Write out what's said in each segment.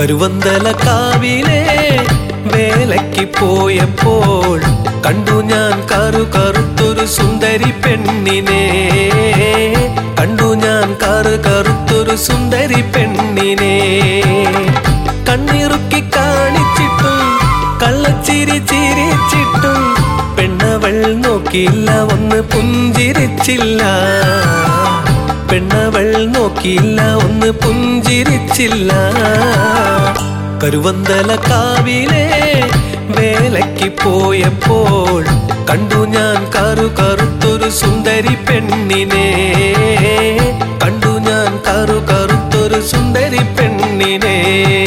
കരുവന്തല കാവിലെ വേലയ്ക്ക് പോയപ്പോൾ കണ്ടു ഞാൻ കറു കറുത്തൊരു സുന്ദരി പെണ്ണിനെ കണ്ടു ഞാൻ കറു കറുത്തൊരു സുന്ദരി പെണ്ണിനെ കണ്ണിറുക്കി കാണിച്ചിട്ടും കള്ളച്ചിരി ചിരിച്ചിട്ടും പെണ്ണവൾ നോക്കിയില്ല ഒന്ന് പുഞ്ചിരിച്ചില്ല പെണ്ണവൾ നോക്കിയില്ല ഒന്ന് പുഞ്ചിരിച്ചില്ല കരുവന്തല കാവിലെ വേലയ്ക്ക് പോയപ്പോൾ കണ്ടു ഞാൻ കറു കറുത്തൊരു സുന്ദരി പെണ്ണിനെ കണ്ടു ഞാൻ കറു കറുത്തൊരു സുന്ദരി പെണ്ണിനെ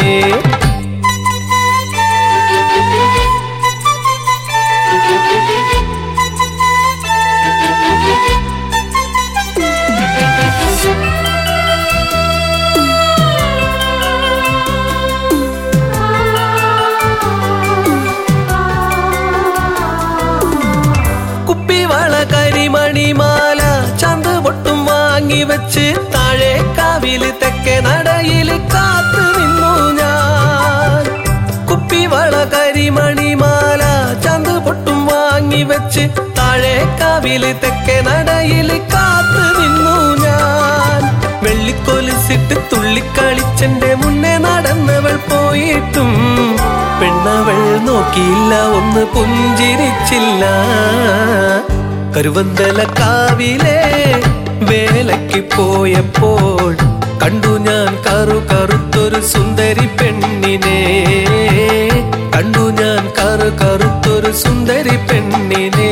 കുപ്പിവള കരിമണിമാല ചന്ത പൊട്ടും വാങ്ങി വെച്ച് താഴെ കാവില് തെക്കേ നടയില് കാത്തു നിന്നു ഞാൻ കുപ്പിവള കരിമണിമാല ചന്ത പൊട്ടും വാങ്ങി വെച്ച് താഴെ കാവില് തെക്കേ നടയില് കാത്തു നിന്നു ഞാൻ വെള്ളിക്കൊലിസിട്ട് തുള്ളിക്കളിച്ചെന്റെ മുന്നേ നടന്നവൾ പോയിട്ടും പെണ്ണവൾ നോക്കിയില്ല ഒന്ന് പുഞ്ചിരിച്ചില്ല കരുവന്തല കാവിലെ വേലയ്ക്ക് പോയപ്പോൾ കണ്ടു ഞാൻ കറു കറുത്തൊരു സുന്ദരി പെണ്ണിനെ കണ്ടു ഞാൻ കറു കറുത്തൊരു സുന്ദരി പെണ്ണിനെ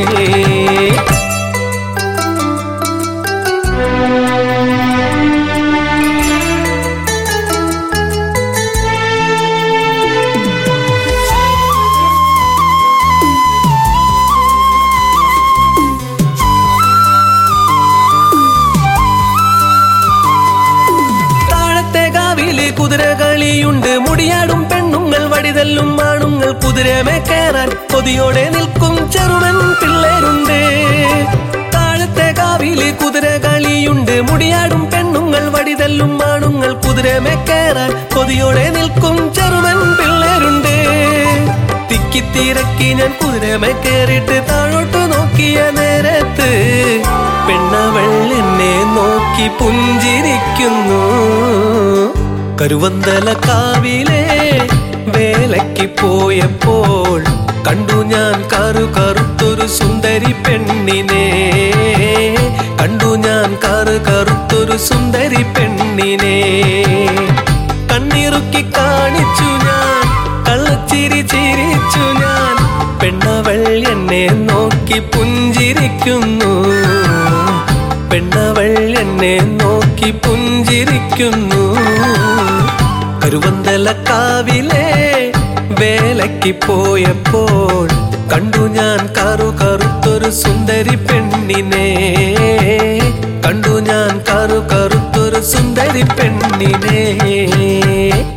താഴത്തെ കാവില് കുതിരകളിയുണ്ട് മുടിയാടും പെണ്ണുങ്ങൾ വടിതല്ലും ആണുങ്ങൾ കുതിരമേ കയറാൻ കൊതിയോടെ നിൽക്കും ചെറുവൻ പിള്ളേരുണ്ട് താഴത്തെ കാവില് കുതിരകളിയുണ്ട് മുടിയാടും പെണ്ണുങ്ങൾ വടിതല്ലും ആണുങ്ങൾ കുതിരമേ കയറാൻ കൊതിയോടെ നിൽക്കും ചെറുവൻ പിള്ളേരുണ്ട് തിക്കിത്തിരക്കി ഞാൻ കുതിരമേ കയറിയിട്ട് താഴോട്ട് നോക്കിയ നേരത്ത് പെണ്ണവൾ എന്നെ നോക്കി പുഞ്ചിരിക്കുന്നു കരുവന്തല കാവിലെ വേലയ്ക്ക് പോയപ്പോൾ കണ്ടു ഞാൻ കറു കറുത്തൊരു സുന്ദരി പെണ്ണിനെ കണ്ടു ഞാൻ കറു കറുത്തൊരു സുന്ദരി പെണ്ണിനെ കണ്ണിറുക്കി കാണിച്ചു ഞാൻ കള്ളച്ചിരി ചിരിച്ചു ഞാൻ പെണ്ണവൾ എന്നെ നോക്കി പുഞ്ചിരിക്കുന്നു പെണ്ണവൾ എന്നെ നോക്കി പുഞ്ചിരിക്കുന്നു കരുവന്തല കാവിലെ വേലയ്ക്ക് പോയപ്പോൾ കണ്ടു ഞാൻ കറു കറുത്തൊരു സുന്ദരി പെണ്ണിനെ കണ്ടു ഞാൻ കറു കറുത്തൊരു സുന്ദരി പെണ്ണിനെ